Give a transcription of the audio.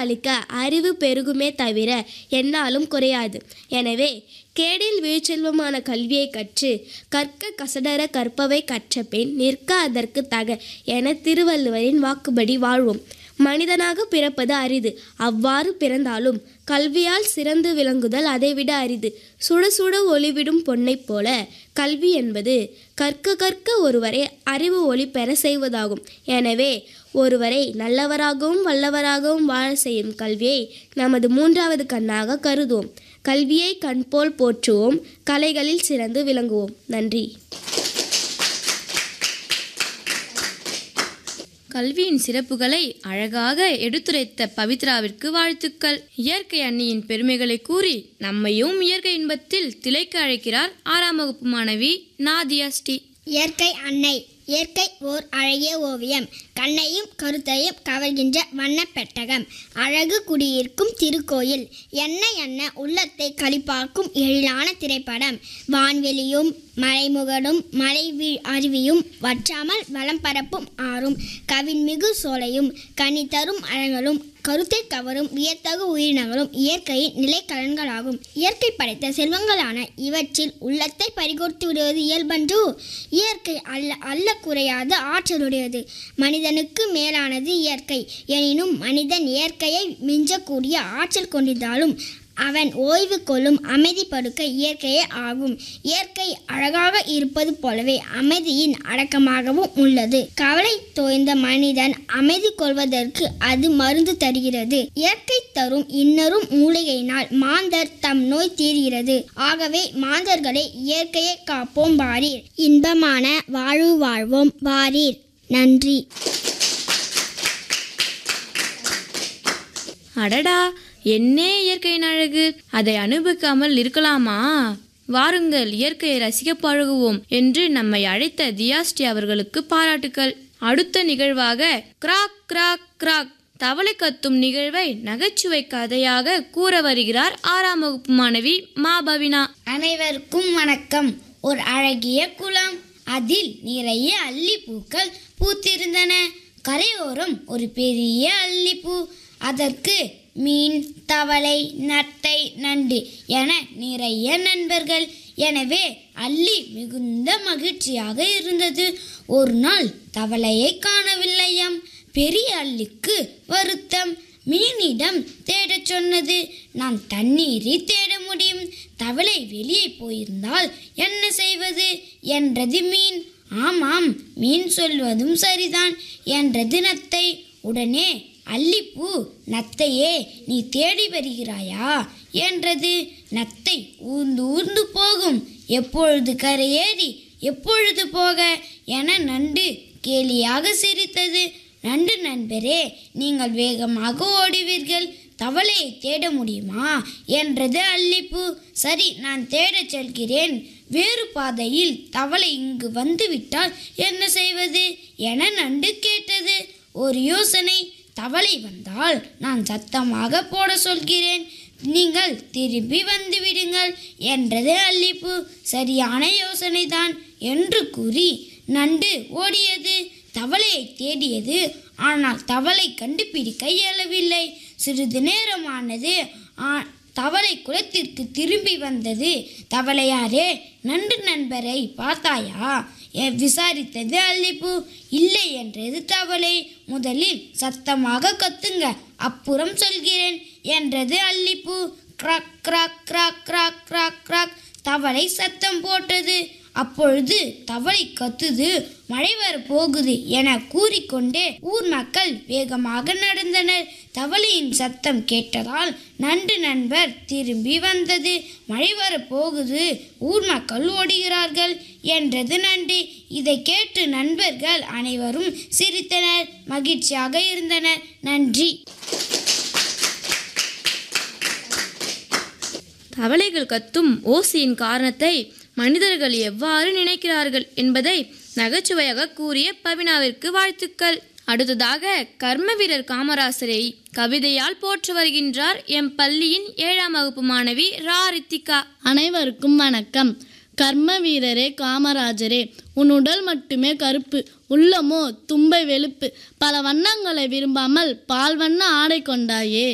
அளிக்க அறிவு பெருகுமே தவிர என்னாலும் குறையாது எனவே கேடில் வீழ்ச்செல்வமான கல்வியை கற்று கற்க கசடர கற்பவை கற்ற பின் நிற்க அதற்கு தக என திருவள்ளுவரின் வாக்குப்படி வாழ்வோம் மனிதனாக பிறப்பது அரிது அவ்வாறு பிறந்தாலும் கல்வியால் சிறந்து விளங்குதல் அதைவிட அரிது சுட சுட ஒளிவிடும் பொன்னைப் போல கல்வி என்பது கற்க கற்க ஒருவரை அறிவு ஒளி பெற செய்வதாகும் எனவே ஒருவரை நல்லவராகவும் வல்லவராகவும் வாழ செய்யும் கல்வியை நமது மூன்றாவது கண்ணாக கருதுவோம் கல்வியை கண்போல் போற்றுவோம் கலைகளில் சிறந்து விளங்குவோம் நன்றி கல்வியின் சிறப்புகளை அழகாக எடுத்துரைத்த பவித்ராவிற்கு வாழ்த்துக்கள் இயற்கை அன்னியின் பெருமைகளை கூறி நம்மையும் இயற்கை இன்பத்தில் திளைக்க அழைக்கிறார் ஆறாம் வகுப்பு மாணவி நாதியா ஸ்ரீ இயற்கை அன்னை இயற்கை ஓர் அழகிய ஓவியம் கண்ணையும் கருத்தையும் கவர்கின்ற வண்ணப் பெட்டகம் அழகு குடியிருக்கும் திருக்கோயில் என்ன என்ன உள்ளத்தை களிப்பாக்கும் எழிலான திரைப்படம் வான்வெளியும் மலைமுகடும் மலை வீழ் அருவியும் வற்றாமல் வளம் பரப்பும் ஆறும் கவின்மிகு சோலையும் கனி தரும் அழகலும் கருத்தை கவரும் வியத்தகு உயிரினங்களும் இயற்கையின் நிலைக்கலன்களாகும் இயற்கை படைத்த செல்வங்களான இவற்றில் உள்ளத்தை பறிகொடுத்து விடுவது இயல்பன்று இயற்கை அல்ல அல்ல குறையாத ஆற்றலுடையது மனிதனுக்கு மேலானது இயற்கை எனினும் மனிதன் இயற்கையை மிஞ்சக்கூடிய ஆற்றல் கொண்டிருந்தாலும் அவன் ஓய்வு கொள்ளும் அமைதி படுக்க இயற்கையே ஆகும் இயற்கை அழகாக இருப்பது போலவே அமைதியின் அடக்கமாகவும் உள்ளது கவலை தோய்ந்த மனிதன் அமைதி கொள்வதற்கு அது மருந்து தருகிறது இயற்கை தரும் இன்னரும் மூலிகையினால் மாந்தர் தம் நோய் தீர்கிறது ஆகவே மாந்தர்களை இயற்கையை காப்போம் வாரீர் இன்பமான வாழ்வு வாழ்வோம் வாரீர் நன்றி அடடா என்னே இயற்கையின் அழகு அதை அனுபவிக்காமல் இருக்கலாமா வாருங்கள் இயற்கையை ரசிக்க பழகுவோம் என்று நம்மை அழைத்த தியாஸ்டி அவர்களுக்கு பாராட்டுக்கள் அடுத்த நிகழ்வாக கிராக் கிராக் கிராக் தவளை கத்தும் நிகழ்வை நகைச்சுவை கதையாக கூற வருகிறார் ஆறாம் வகுப்பு மாணவி மா பவினா அனைவருக்கும் வணக்கம் ஒரு அழகிய குளம் அதில் நிறைய அல்லிப்பூக்கள் பூத்திருந்தன கரையோரம் ஒரு பெரிய அல்லிப்பூ அதற்கு மீன் தவளை நத்தை நண்டு என நிறைய நண்பர்கள் எனவே அல்லி மிகுந்த மகிழ்ச்சியாக இருந்தது ஒரு நாள் தவளையை காணவில்லையாம் பெரிய அல்லிக்கு வருத்தம் மீனிடம் தேடச் சொன்னது நாம் தண்ணீரில் தேட முடியும் தவளை வெளியே போயிருந்தால் என்ன செய்வது என்றது மீன் ஆமாம் மீன் சொல்வதும் சரிதான் என்றது நத்தை உடனே அல்லிப்பூ நத்தையே நீ தேடி வருகிறாயா என்றது நத்தை ஊர்ந்து ஊர்ந்து போகும் எப்பொழுது கரையேறி எப்பொழுது போக என நண்டு கேலியாக சிரித்தது நண்டு நண்பரே நீங்கள் வேகமாக ஓடுவீர்கள் தவளையை தேட முடியுமா என்றது அல்லிப்பூ சரி நான் தேடச் செல்கிறேன் வேறு பாதையில் தவளை இங்கு வந்துவிட்டால் என்ன செய்வது என நண்டு கேட்டது ஒரு யோசனை தவளை வந்தால் நான் சத்தமாக போட சொல்கிறேன் நீங்கள் திரும்பி வந்து விடுங்கள் என்றது அல்லிப்பூ சரியான யோசனைதான் என்று கூறி நண்டு ஓடியது தவளையை தேடியது ஆனால் தவளை கண்டுபிடிக்க இயலவில்லை சிறிது நேரமானது ஆ- தவளை குளத்திற்கு திரும்பி வந்தது தவளையாரே நண்டு நண்பரை பார்த்தாயா எ- விசாரித்தது அல்லிப்பூ இல்லை என்றது தவளை முதலில் சத்தமாக கத்துங்க அப்புறம் சொல்கிறேன் என்றது அல்லிப்பூ கிராக் கிராக் கிராக் கிராக் கிராக் கிராக் தவளை சத்தம் போட்டது அப்பொழுது தவளை கத்துது மழை வர போகுது என கூறிக்கொண்டே ஊர் மக்கள் வேகமாக நடந்தனர் தவளையின் சத்தம் கேட்டதால் நண்டு நண்பர் திரும்பி வந்தது மழை வர போகுது ஊர் மக்கள் ஓடுகிறார்கள் என்றது நண்டு இதை கேட்டு நண்பர்கள் அனைவரும் சிரித்தனர் மகிழ்ச்சியாக இருந்தனர் நன்றி தவளைகள் கத்தும் ஓசையின் காரணத்தை மனிதர்கள் எவ்வாறு நினைக்கிறார்கள் என்பதை நகைச்சுவையாக கூறிய பவினாவிற்கு வாழ்த்துக்கள் அடுத்ததாக கர்ம வீரர் காமராசரை கவிதையால் போற்று வருகின்றார் எம் பள்ளியின் ஏழாம் வகுப்பு மாணவி ரா ரித்திகா அனைவருக்கும் வணக்கம் கர்ம வீரரே காமராஜரே உன் உடல் மட்டுமே கருப்பு உள்ளமோ தும்பை வெளுப்பு பல வண்ணங்களை விரும்பாமல் பால் வண்ண ஆடை கொண்டாயே